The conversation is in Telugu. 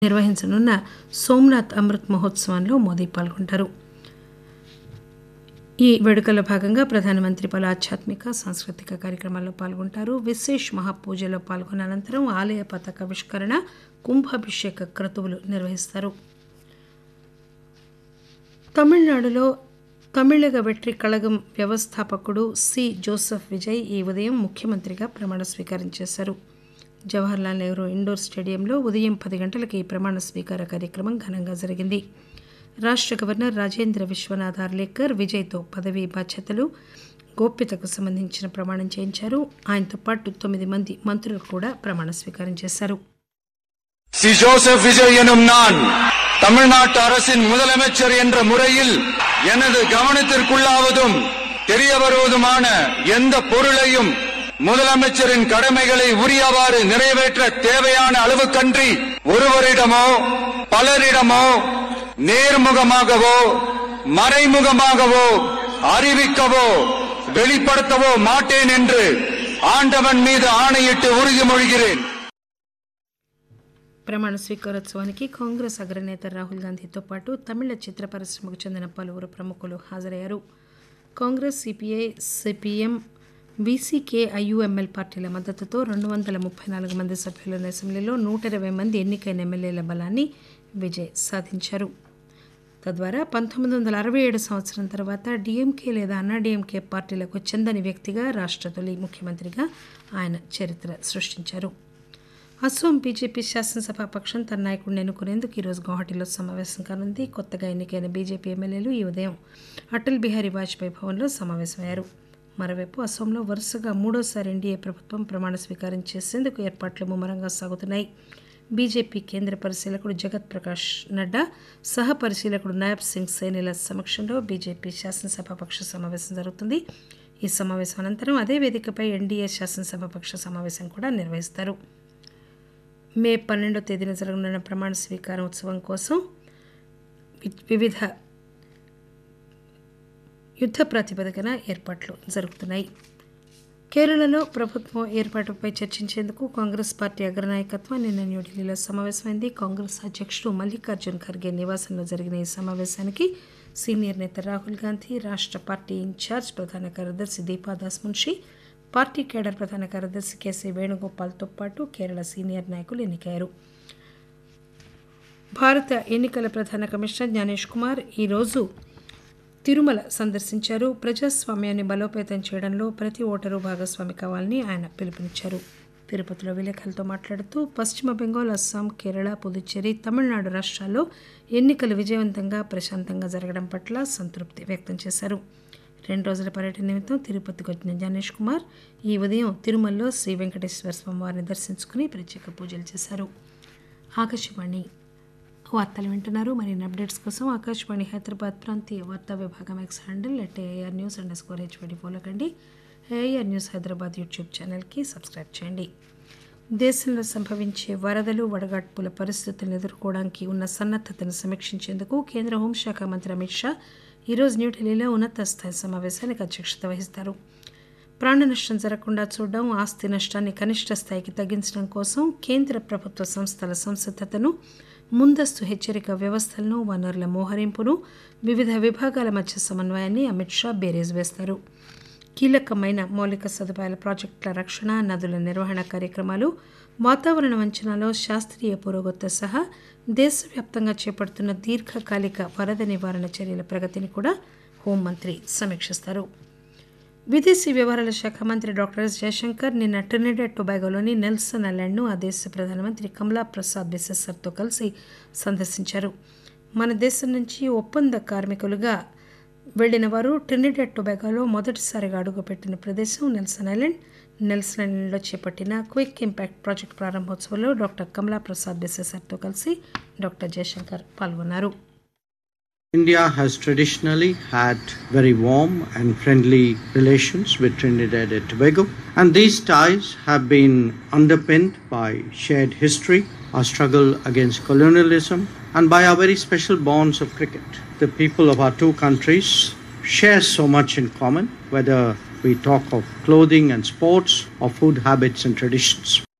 నిర్వహించనున్న సోమనాథ్ అమృత్ మహోత్సవంలో మోదీ పాల్గొంటారు ఈ వేడుకల్లో భాగంగా ప్రధానమంత్రి పలు ఆధ్యాత్మిక సాంస్కృతిక కార్యక్రమాల్లో పాల్గొంటారు విశేష్ మహాపూజలో పాల్గొన్న అనంతరం ఆలయ పతాకావిష్కరణ కుంభాభిషేక క్రతువులు నిర్వహిస్తారు తమిళనాడులో తమిళగ వెట్రి కళగం వ్యవస్థాపకుడు సి జోసెఫ్ విజయ్ ఈ ఉదయం ముఖ్యమంత్రిగా ప్రమాణ స్వీకారం చేశారు జవహర్లాల్ నెహ్రూ ఇండోర్ స్టేడియంలో ఉదయం పది గంటలకు ఈ ప్రమాణ స్వీకార కార్యక్రమం ఘనంగా జరిగింది రాష్ట్ర గవర్నర్ రాజేంద్ర విశ్వనాథ్ ఆర్లేకర్ విజయ్తో పదవీ బాధ్యతలు గోప్యతకు సంబంధించిన ప్రమాణం చేయించారు ఆయనతో పాటు తొమ్మిది మంది మంత్రులు కూడా ప్రమాణ స్వీకారం చేశారు சி ஜோசப் விஜய் எனும் நான் தமிழ்நாட்டு அரசின் முதலமைச்சர் என்ற முறையில் எனது கவனத்திற்குள்ளாவதும் தெரிய வருவதுமான எந்த பொருளையும் முதலமைச்சரின் கடமைகளை உரியவாறு நிறைவேற்ற தேவையான அளவுக்கன்றி ஒருவரிடமோ பலரிடமோ நேர்முகமாகவோ மறைமுகமாகவோ அறிவிக்கவோ வெளிப்படுத்தவோ மாட்டேன் என்று ஆண்டவன் மீது ஆணையிட்டு உறுதிமொழிகிறேன் ప్రమాణ స్వీకారోత్సవానికి కాంగ్రెస్ అగ్రనేత రాహుల్ గాంధీతో పాటు తమిళ చిత్ర పరిశ్రమకు చెందిన పలువురు ప్రముఖులు హాజరయ్యారు Congress CPI CPM BCK IUML పార్టీల మద్దతుతో రెండు వందల ముప్పై నాలుగు మంది సభ్యులున్న అసెంబ్లీలో నూట ఇరవై మంది ఎన్నికైన ఎమ్మెల్యేల బలాన్ని విజయ్ సాధించారు తద్వారా పంతొమ్మిది వందల అరవై ఏడు సంవత్సరం తర్వాత డీఎంకే లేదా అన్నాడీఎంకే పార్టీలకు చెందని వ్యక్తిగా రాష్ట్ర తొలి ముఖ్యమంత్రిగా ఆయన చరిత్ర సృష్టించారు అస్సోం బీజేపీ శాసనసభ పక్షం తన నాయకుడిని ఎన్నుకునేందుకు ఈరోజు గౌహటిలో సమావేశం కానుంది కొత్తగా ఎన్నికైన బీజేపీ ఎమ్మెల్యేలు ఈ ఉదయం అటల్ బిహారీ వాజ్పేయి భవన్లో సమావేశమయ్యారు మరోవైపు అస్సోంలో వరుసగా మూడోసారి ఎన్డీఏ ప్రభుత్వం ప్రమాణ స్వీకారం చేసేందుకు ఏర్పాట్లు ముమ్మరంగా సాగుతున్నాయి బీజేపీ కేంద్ర పరిశీలకుడు జగత్ ప్రకాష్ నడ్డా సహ పరిశీలకుడు నాయబ్ సింగ్ సైనిల సమక్షంలో బీజేపీ శాసనసభ పక్ష సమావేశం జరుగుతుంది ఈ సమావేశం అనంతరం అదే వేదికపై ఎన్డీఏ శాసనసభ పక్ష సమావేశం కూడా నిర్వహిస్తారు మే పన్నెండో తేదీన జరగనున్న ప్రమాణ స్వీకారం ఉత్సవం కోసం వి- వివిధ యుద్ధ ప్రాతిపదికన ఏర్పాట్లు జరుగుతున్నాయి కేరళలో ప్రభుత్వం ఏర్పాటుపై చర్చించేందుకు కాంగ్రెస్ పార్టీ అగ్రనాయకత్వం నిన్న న్యూఢిల్లీలో సమావేశమైంది కాంగ్రెస్ అధ్యక్షుడు మల్లికార్జున్ ఖర్గే నివాసంలో జరిగిన ఈ సమావేశానికి సీనియర్ నేత రాహుల్ గాంధీ రాష్ట్ర పార్టీ ఇన్ఛార్జ్ ప్రధాన కార్యదర్శి దీపాదాస్ మున్షి పార్టీ కేడర్ ప్రధాన కార్యదర్శి కేసీ వేణుగోపాల్తో పాటు కేరళ సీనియర్ నాయకులు ఎన్నికయ్యారు భారత ఎన్నికల ప్రధాన కమిషనర్ జ్ఞానేష్ కుమార్ ఈరోజు తిరుమల సందర్శించారు ప్రజాస్వామ్యాన్ని బలోపేతం చేయడంలో ప్రతి ఓటరు భాగస్వామి కావాలని ఆయన పిలుపునిచ్చారు తిరుపతిలో విలేకరులతో మాట్లాడుతూ పశ్చిమ బెంగాల్ అస్సాం కేరళ పుదుచ్చేరి తమిళనాడు రాష్ట్రాల్లో ఎన్నికలు విజయవంతంగా ప్రశాంతంగా జరగడం పట్ల సంతృప్తి వ్యక్తం చేశారు రెండు రోజుల పర్యటన నిమిత్తం తిరుపతికి వచ్చిన జ్ఞానేష్ కుమార్ ఈ ఉదయం తిరుమలలో శ్రీ వెంకటేశ్వర స్వామి వారిని దర్శించుకుని ప్రత్యేక పూజలు చేశారు ఆకాశవాణి వార్తలు వింటున్నారు మరిన్ని అప్డేట్స్ కోసం ఆకాశవాణి హైదరాబాద్ ప్రాంతీయ వార్తా విభాగం X handle at AR news underscore HYD follow కండి ఏఆర్ న్యూస్ హైదరాబాద్ యూట్యూబ్ ఛానల్కి సబ్స్క్రైబ్ చేయండి దేశంలో సంభవించే వరదలు వడగాడ్పుల పరిస్థితులను ఎదుర్కోవడానికి ఉన్న సన్నద్ధతను సమీక్షించేందుకు కేంద్ర హోంశాఖ మంత్రి అమిత్ షా ఈరోజు న్యూఢిల్లీలో ఉన్నత స్థాయి సమావేశానికి అధ్యక్షత వహిస్తారు ప్రాణ నష్టం జరగకుండా చూడడం ఆస్తి నష్టాన్ని కనిష్ట స్థాయికి తగ్గించడం కోసం కేంద్ర ప్రభుత్వ సంస్థల సంసిద్ధతను ముందస్తు హెచ్చరిక వ్యవస్థలను వనరుల మోహరింపును వివిధ విభాగాల మధ్య సమన్వయాన్ని అమిత్ షా బేరేజ్ వేస్తారు కీలకమైన మౌలిక సదుపాయాల ప్రాజెక్టుల రక్షణ నదుల నిర్వహణ కార్యక్రమాలు వాతావరణ అంచనాలో శాస్త్రీయ పురోగతి సహా దేశవ్యాప్తంగా చేపడుతున్న దీర్ఘకాలిక వరద నివారణ చర్యల ప్రగతిని కూడా హోంమంత్రి సమీక్షిస్తారు విదేశీ వ్యవహారాల శాఖ మంత్రి డాక్టర్ ఎస్ జయశంకర్ నిన్న ట్రినిడెడ్ టొబాగోలోని నెల్సన్ ఐలాండ్ను ఆ దేశ ప్రధానమంత్రి కమలా ప్రసాద్ బిసెసర్తో కలిసి సందర్శించారు మన దేశం నుంచి ఒప్పంద కార్మికులుగా వెళ్లిన వారు ట్రినిడెడ్ టొబాగోలో మొదటిసారిగా అడుగుపెట్టిన ప్రదేశం నెల్సన్ ఐలాండ్ నెల్సన్ ఐలాండ్లో చేపట్టిన క్విక్ ఇంపాక్ట్ ప్రాజెక్ట్ ప్రారంభోత్సవంలో డాక్టర్ కమలా ప్రసాద్ బిసెసర్తో కలిసి డాక్టర్ జయశంకర్ పాల్గొన్నారు India has traditionally had very warm and friendly relations with Trinidad and Tobago, and these ties have been underpinned by shared history, our struggle against colonialism, and by our very special bonds of cricket. The people of our two countries share so much in common, whether we talk of clothing and sports or food habits and traditions.